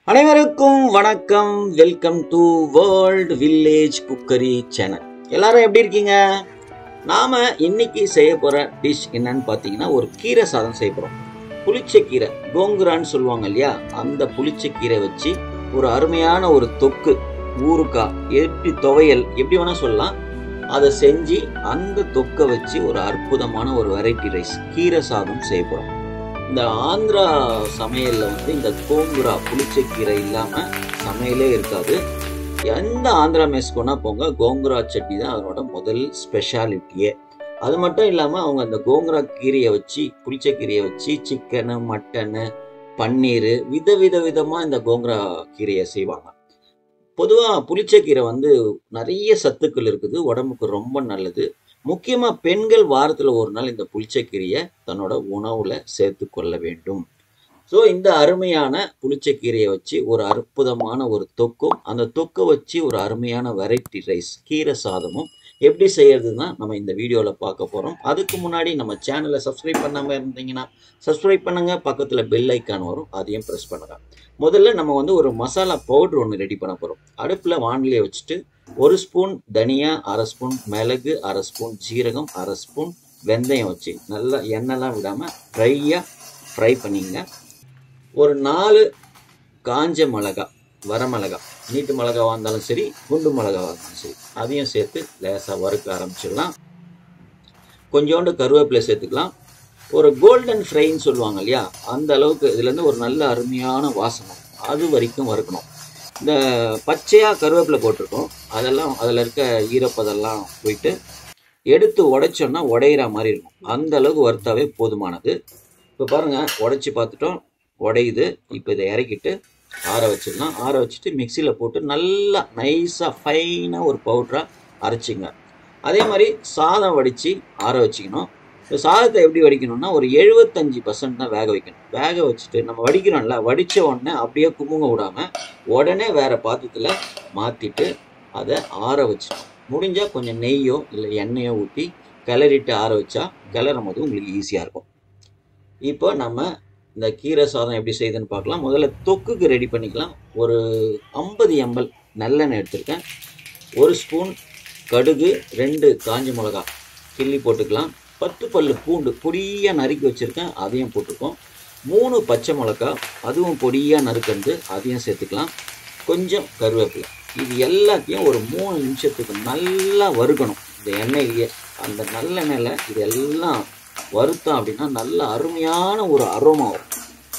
அனைவருக்கும் வணக்கம் welcome to world village cookery channel எல்லாரும் எப்படி இருக்கீங்க நாம இன்னைக்கு செய்ய போற டிஷ் என்னன்னு பார்த்தீங்கன்னா ஒரு கீரை சாதம் செய்ய போறோம் புளிச்ச கீரை கோங்குரான்னு சொல்லுவாங்க இல்லையா அந்த புளிச்ச கீரை வச்சு ஒரு அருமையான ஒரு தொக்கு ஊறுகாய் எப்படி துவையல் எப்படி வேணா சொல்லலாம் அதை செஞ்சு அந்த தொக்கை வச்சு ஒரு அற்புதமான ஒரு வெரைட்டி ரைஸ் கீரை சாதம் செய்ய போறோம் இந்த ஆந்திரா சமையல்ல வந்து இந்த கோங்குரா புளிச்சக்கீரை இல்லாம சமையலே இருக்காது எந்த ஆந்திரா மெஸ் போனா போங்க கோங்குரா சட்னி தான் அதனோட முதல் ஸ்பெஷாலிட்டியே அது மட்டும் இல்லாம அவங்க அந்த கோங்குரா கீரையை வச்சு புளிச்சக்கீரையை வச்சு சிக்கனு மட்டனு பன்னீர் வித வித விதமா இந்த கோங்குரா கீரையை செய்வாங்க பொதுவாக புளிச்சக்கீரை வந்து நிறைய சத்துக்கள் இருக்குது உடம்புக்கு ரொம்ப நல்லது முக்கியமாக பெண்கள் வாரத்தில் ஒரு நாள் இந்த புளிச்சக்கீரையை தன்னோட உணவில் சேர்த்து கொள்ள வேண்டும் ஸோ இந்த அருமையான புளிச்சக்கீரையை வச்சு ஒரு அற்புதமான ஒரு தொக்கும் அந்த தொக்கை வச்சு ஒரு அருமையான வெரைட்டி ரைஸ் கீரை சாதமும் எப்படி செய்யறதுன்னா நம்ம இந்த வீடியோவில் பார்க்க போகிறோம் அதுக்கு முன்னாடி நம்ம சேனலை சப்ஸ்கிரைப் பண்ணாமல் இருந்தீங்கன்னா சப்ஸ்கிரைப் பண்ணுங்க பக்கத்தில் பெல் ஐக்கான் வரும் அதையும் ப்ரெஸ் பண்ணுங்க முதல்ல நம்ம வந்து ஒரு மசாலா பவுடர் ஒன்று ரெடி பண்ண போகிறோம் அடுப்பில் வானிலையை வச்சுட்டு ஒரு ஸ்பூன் தனியா அரை ஸ்பூன் மிளகு அரை ஸ்பூன் ஜீரகம் அரை ஸ்பூன் வெந்தயம் வச்சு நல்லா எண்ணெய்லாம் விடாமல் ட்ரையாக ஃப்ரை பண்ணிங்க ஒரு நாலு காஞ்ச மிளகா வரமிளகா நீட்டு மிளகாவாக இருந்தாலும் சரி குண்டு மிளகாவாக இருந்தாலும் சரி அதையும் சேர்த்து லேசாக வறுக்க ஆரம்பிச்சிடலாம் கொஞ்சோண்டு கருவேப்பிலை சேர்த்துக்கலாம் ஒரு கோல்டன் ஃப்ரைன்னு சொல்லுவாங்க இல்லையா அந்த அளவுக்கு இதுலேருந்து ஒரு நல்ல அருமையான வாசனை அது வரைக்கும் வறுக்கணும் இந்த பச்சையாக கருவேப்பிலை போட்டிருக்கோம் அதெல்லாம் அதில் இருக்க ஈரப்பதெல்லாம் போயிட்டு எடுத்து உடைச்சோன்னா உடையிற மாதிரி இருக்கும் அந்த அளவுக்கு வறுத்தாவே போதுமானது இப்போ பாருங்கள் உடைச்சி பார்த்துட்டோம் உடையுது இப்போ இதை இறக்கிட்டு ஆற வச்சிடலாம் ஆற வச்சுட்டு மிக்சியில் போட்டு நல்லா நைஸாக ஃபைனாக ஒரு பவுட்ராக அரைச்சிங்க அதே மாதிரி சாதம் வடித்து ஆற வச்சுக்கணும் இந்த சாதத்தை எப்படி வடிக்கணும்னா ஒரு எழுபத்தஞ்சி பர்சன்ட் தான் வேக வைக்கணும் வேக வச்சுட்டு நம்ம வடிக்கிறோம்ல வடித்த உடனே அப்படியே குமுங்க விடாமல் உடனே வேறு பாத்திரத்தில் மாற்றிட்டு அதை ஆற வச்சிடணும் முடிஞ்சால் கொஞ்சம் நெய்யோ இல்லை எண்ணெயோ ஊற்றி கிளறிட்டு ஆற வச்சா கிளறும் போது உங்களுக்கு ஈஸியாக இருக்கும் இப்போ நம்ம இந்த கீரை சாதம் எப்படி செய்யுதுன்னு பார்க்கலாம் முதல்ல தொக்குக்கு ரெடி பண்ணிக்கலாம் ஒரு ஐம்பது எம்எல் நல்லெண்ணெய் எடுத்திருக்கேன் ஒரு ஸ்பூன் கடுகு ரெண்டு காஞ்ச மிளகா கிள்ளி போட்டுக்கலாம் பத்து பல்லு பூண்டு பொடியாக நறுக்கி வச்சுருக்கேன் அதையும் போட்டுருக்கோம் மூணு பச்சை மிளகா அதுவும் பொடியாக நறுக்கண்டு அதையும் சேர்த்துக்கலாம் கொஞ்சம் கருவேப்பிலை இது எல்லாத்தையும் ஒரு மூணு நிமிஷத்துக்கு நல்லா வறுக்கணும் இந்த எண்ணெயிலேயே அந்த நல்லெண்ணெயில் இது எல்லாம் வறுத்தோம் அப்படின்னா நல்ல அருமையான ஒரு அரோமா வரும்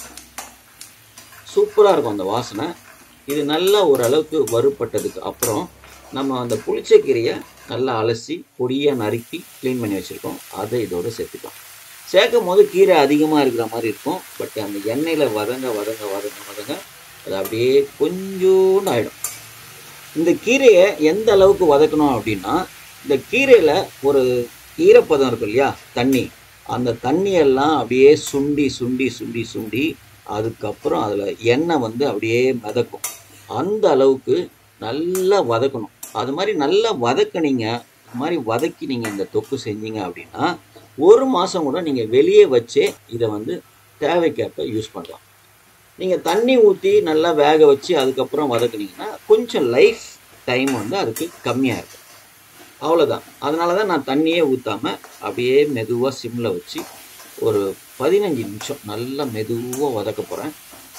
சூப்பராக இருக்கும் அந்த வாசனை இது நல்லா ஓரளவுக்கு வறுப்பட்டதுக்கு அப்புறம் நம்ம அந்த புளிச்சக்கீரையை நல்லா அலசி பொடியாக நறுக்கி க்ளீன் பண்ணி வச்சுருக்கோம் அதை இதோடு சேர்த்துக்கலாம் சேர்க்கும் போது கீரை அதிகமாக இருக்கிற மாதிரி இருக்கும் பட் அந்த எண்ணெயில் வதங்க வதங்க வதங்க வதங்க அது அப்படியே கொஞ்சோண்டு ஆகிடும் இந்த கீரையை எந்த அளவுக்கு வதக்கணும் அப்படின்னா இந்த கீரையில் ஒரு ஈரப்பதம் இருக்கும் இல்லையா தண்ணி அந்த தண்ணியெல்லாம் அப்படியே சுண்டி சுண்டி சுண்டி சுண்டி அதுக்கப்புறம் அதில் எண்ணெய் வந்து அப்படியே மிதக்கும் அந்த அளவுக்கு நல்லா வதக்கணும் அது மாதிரி நல்லா வதக்குனீங்க இது மாதிரி வதக்கி நீங்கள் இந்த தொக்கு செஞ்சீங்க அப்படின்னா ஒரு மாதம் கூட நீங்கள் வெளியே வச்சே இதை வந்து தேவைக்கேற்ப யூஸ் பண்ணலாம் நீங்கள் தண்ணி ஊற்றி நல்லா வேக வச்சு அதுக்கப்புறம் வதக்குனீங்கன்னா கொஞ்சம் லைஃப் டைம் வந்து அதுக்கு கம்மியாக இருக்கும் அவ்வளோதான் அதனால தான் நான் தண்ணியே ஊற்றாமல் அப்படியே மெதுவாக சிம்மில் வச்சு ஒரு பதினஞ்சு நிமிஷம் நல்லா மெதுவாக வதக்க போகிறேன்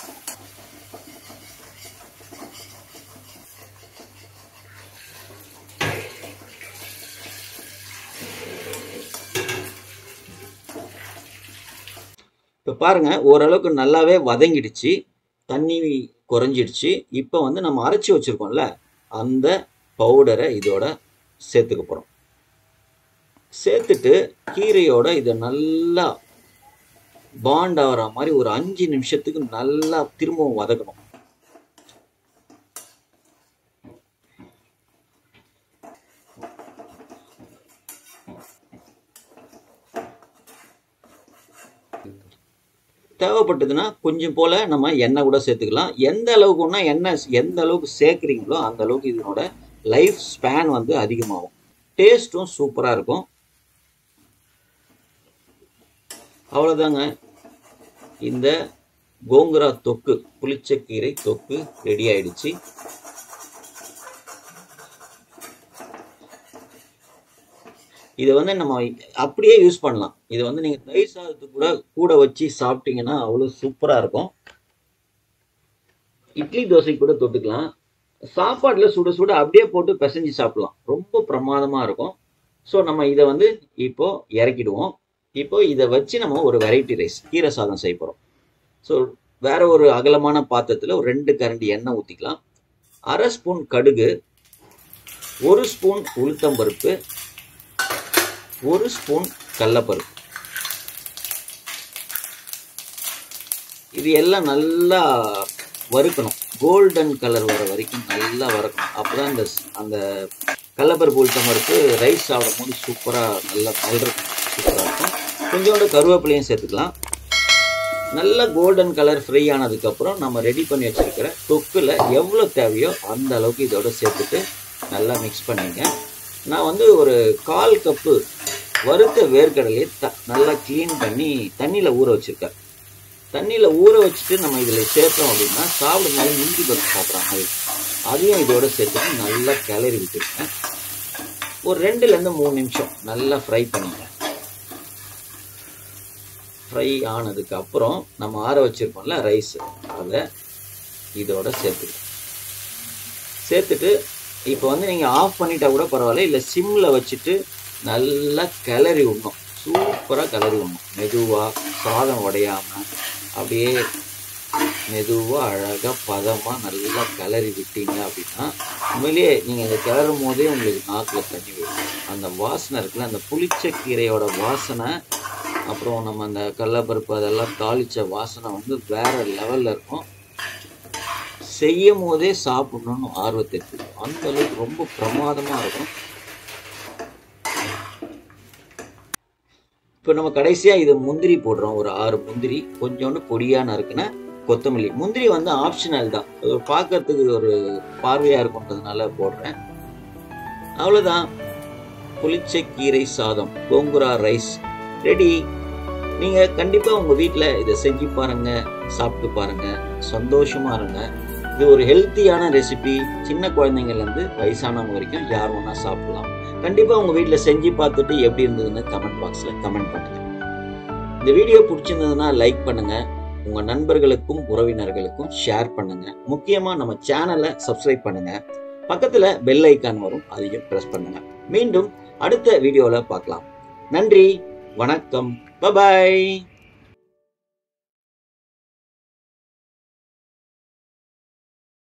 இப்போ பாருங்கள் ஓரளவுக்கு நல்லாவே வதங்கிடுச்சு தண்ணி குறைஞ்சிடுச்சு இப்போ வந்து நம்ம அரைச்சி வச்சுருக்கோம்ல அந்த பவுடரை இதோட சேர்த்துக்க போகிறோம் சேர்த்துட்டு கீரையோட இதை நல்லா பாண்ட் ஆகிற மாதிரி ஒரு அஞ்சு நிமிஷத்துக்கு நல்லா திரும்பவும் வதக்கணும் தேவைப்பட்டதுன்னா கொஞ்சம் போல் நம்ம எண்ணெய் கூட சேர்த்துக்கலாம் எந்த அளவுக்குன்னா எண்ணெய் எந்த அளவுக்கு சேர்க்குறீங்களோ அந்த அளவுக்கு இதனோட லைஃப் ஸ்பேன் வந்து அதிகமாகும் டேஸ்ட்டும் சூப்பராக இருக்கும் அவ்வளோதாங்க இந்த கோங்குரா தொக்கு புளிச்சக்கீரை தொக்கு ரெடி ஆயிடுச்சு இதை வந்து நம்ம அப்படியே யூஸ் பண்ணலாம் இதை வந்து நீங்கள் தயிர் சாதத்துக்கு கூட கூட வச்சு சாப்பிட்டீங்கன்னா அவ்வளோ சூப்பராக இருக்கும் இட்லி தோசை கூட தொட்டுக்கலாம் சாப்பாட்டில் சுட சுட அப்படியே போட்டு பிசைஞ்சு சாப்பிடலாம் ரொம்ப பிரமாதமாக இருக்கும் ஸோ நம்ம இதை வந்து இப்போ இறக்கிடுவோம் இப்போ இதை வச்சு நம்ம ஒரு வெரைட்டி ரைஸ் கீரை சாதம் செய்ய போகிறோம் ஸோ வேற ஒரு அகலமான பாத்திரத்தில் ஒரு ரெண்டு கரண்டி எண்ணெய் ஊற்றிக்கலாம் அரை ஸ்பூன் கடுகு ஒரு ஸ்பூன் உளுத்தம்பருப்பு ஒரு ஸ்பூன் கடலப்பருப்பு இது எல்லாம் நல்லா வறுக்கணும் கோல்டன் கலர் வர வரைக்கும் நல்லா வறுக்கணும் அப்போ தான் இந்த அந்த கடலப்பருப்பு உளுத்தம்பருப்பு ரைஸ் சாப்பிடும் போது சூப்பராக நல்லா மல்றக்கும் சூப்பராக இருக்கும் கொஞ்சோண்டு கருவேப்பிலையும் சேர்த்துக்கலாம் நல்ல கோல்டன் கலர் ஃப்ரை ஆனதுக்கப்புறம் நம்ம ரெடி பண்ணி வச்சுருக்கிற தொக்கில் எவ்வளோ தேவையோ அந்த அளவுக்கு இதோட சேர்த்துட்டு நல்லா மிக்ஸ் பண்ணிங்க நான் வந்து ஒரு கால் கப்பு வறுத்த வேர்க்கடலையை த நல்லா க்ளீன் பண்ணி தண்ணியில் ஊற வச்சுருக்கேன் தண்ணியில் ஊற வச்சுட்டு நம்ம இதில் சேர்த்தோம் அப்படின்னா சாப்பிடும்போது முந்தி பருப்பு சாப்பிட்ற மாதிரி அதையும் இதோட சேர்த்துட்டு நல்லா கிளறி விட்டுருக்கேன் ஒரு ரெண்டுலேருந்து மூணு நிமிஷம் நல்லா ஃப்ரை பண்ணிங்க ஃப்ரை ஆனதுக்கு அப்புறம் நம்ம ஆற வச்சுருக்கோம்ல ரைஸ் அதை இதோட சேர்த்துக்கலாம் சேர்த்துட்டு இப்போ வந்து நீங்கள் ஆஃப் பண்ணிட்டா கூட பரவாயில்ல இல்லை சிம்மில் வச்சுட்டு நல்லா கிளறி விடணும் சூப்பராக கிளறி விடணும் மெதுவாக சாதம் உடையாமல் அப்படியே மெதுவாக அழகாக பதமாக நல்லா கிளறி விட்டீங்க அப்படின்னா உண்மையிலேயே நீங்கள் இதை கிளறும் போதே உங்களுக்கு நாக்கில் தண்ணி விடும் அந்த வாசனை இருக்குல்ல அந்த புளிச்ச கீரையோட வாசனை அப்புறம் நம்ம அந்த கடலப்பருப்பு அதெல்லாம் தாளித்த வாசனை வந்து வேற லெவலில் இருக்கும் செய்யும் போதே சாப்பிடணும்னு ஆர்வத்தை இருக்குது அந்த அளவுக்கு ரொம்ப பிரமாதமாக இருக்கும் இப்போ நம்ம கடைசியாக இது முந்திரி போடுறோம் ஒரு ஆறு முந்திரி கொஞ்சோண்டு பொடியாக நறுக்குன கொத்தமல்லி முந்திரி வந்து ஆப்ஷனல் தான் அது பார்க்கறதுக்கு ஒரு பார்வையாக இருக்குன்றதுனால போடுறேன் அவ்வளோதான் புளிச்ச கீரை சாதம் கோங்குரா ரைஸ் ரெடி நீங்கள் கண்டிப்பாக உங்கள் வீட்டில் இதை செஞ்சு பாருங்கள் சாப்பிட்டு பாருங்கள் சந்தோஷமாக இருங்க இது ஒரு ஹெல்த்தியான ரெசிபி சின்ன குழந்தைங்கள்லேருந்து வயசானவங்க வரைக்கும் யார் வேணா சாப்பிடலாம் கண்டிப்பாக உங்கள் வீட்டில் செஞ்சு பார்த்துட்டு எப்படி இருந்ததுன்னு கமெண்ட் பாக்ஸில் கமெண்ட் பண்ணுங்கள் இந்த வீடியோ பிடிச்சிருந்ததுன்னா லைக் பண்ணுங்கள் உங்கள் நண்பர்களுக்கும் உறவினர்களுக்கும் ஷேர் பண்ணுங்கள் முக்கியமாக நம்ம சேனலை சப்ஸ்கிரைப் பண்ணுங்கள் பக்கத்தில் பெல் ஐக்கான் வரும் அதையும் ப்ரெஸ் பண்ணுங்கள் மீண்டும் அடுத்த வீடியோவில் பார்க்கலாம் நன்றி வணக்கம் பபாய்